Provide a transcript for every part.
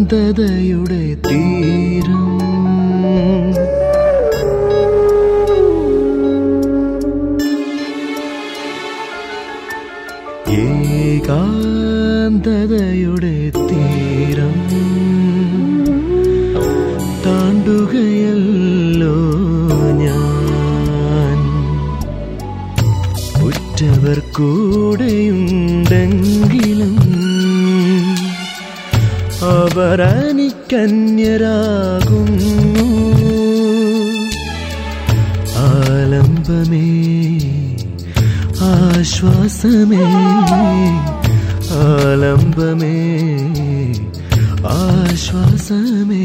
ഏകാന്തതയുടെ തീരം ഏകാന്തതയുടെ തീരം താണ്ടുകയല്ലോ ഞാൻ ഉറ്റവർ കൂടെയുണ്ടെങ്കിലും അവരനിക്കന്യരാകുന്നു ആലംബമേ ആശ്വാസമേ ആലംബമേ ആശ്വാസമേ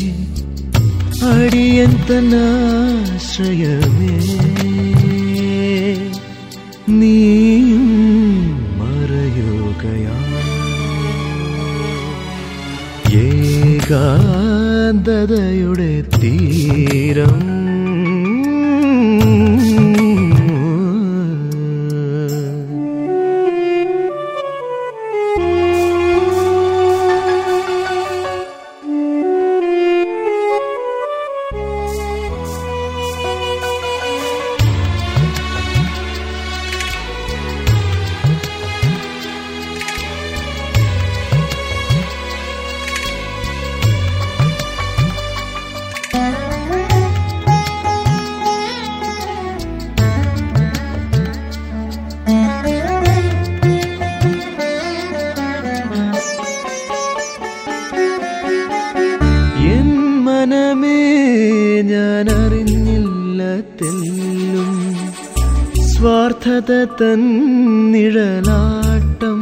അടിയൻ തന്നാശ്രയമേ നീയും മറയുകയാ ഏകാന്തതയുടെ തീരം എൻ മനമേ ഞാൻ അറിഞ്ഞില്ല തെല്ലും സ്വാർത്ഥത തന്നിഴലാട്ടം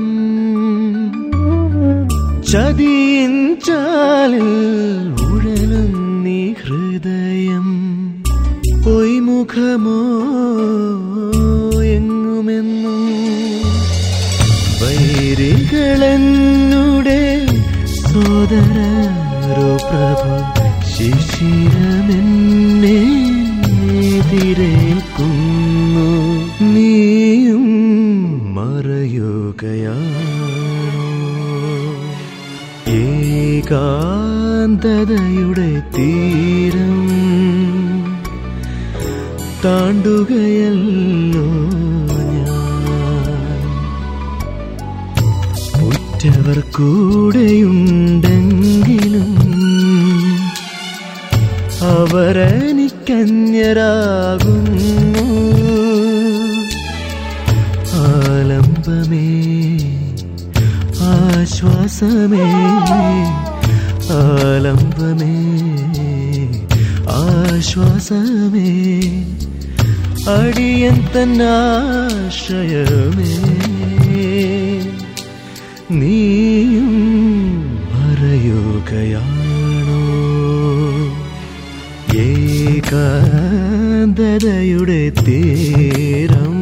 ചതിയിൻ ചാലിൽ ഉഴലും നീ ഹൃദയം പൊയ്മുഖമോ എങ്ങുമെന്നും വൈരികളെന്നുടെ സോദരോ പ്രഭു ശിശിരമെന്നെ എതിരേൽക്കുന്നു നീയും മറയുകയാണോ ഏകാന്തതയുടെ തീരം താണ്ടുകയല്ലോ ഞാൻ ഉറ്റവർ കൂടെയുണ്ടെങ്കിലും അവരനിക്കന്യരാകുന്നു ആലംബമേ ആശ്വാസമേ ആലംബമേ ആശ്വാസമേ അടിയൻ തന്നാശ്രയമേ നീയും മറയുകയാണോ ഏകാന്തതയുടെ തീരം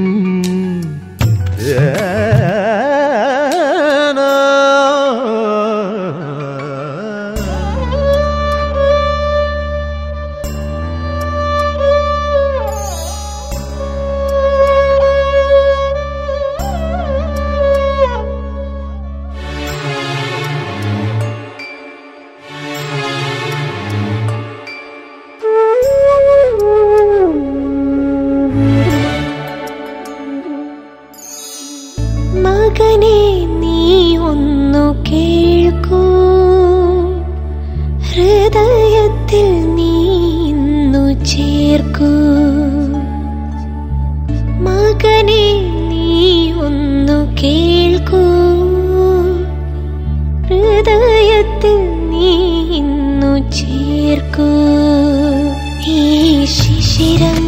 മകനെ നീ ഒന്നു കേൾക്കൂ ഹൃദയത്തിൽ നീ ഇന്നു ചേർക്കൂ മകനെ നീ ഒന്നു കേൾക്കൂ ഹൃദയത്തിൽ നീ ഇന്നു ചേർക്കൂ ഈ ശിശിരം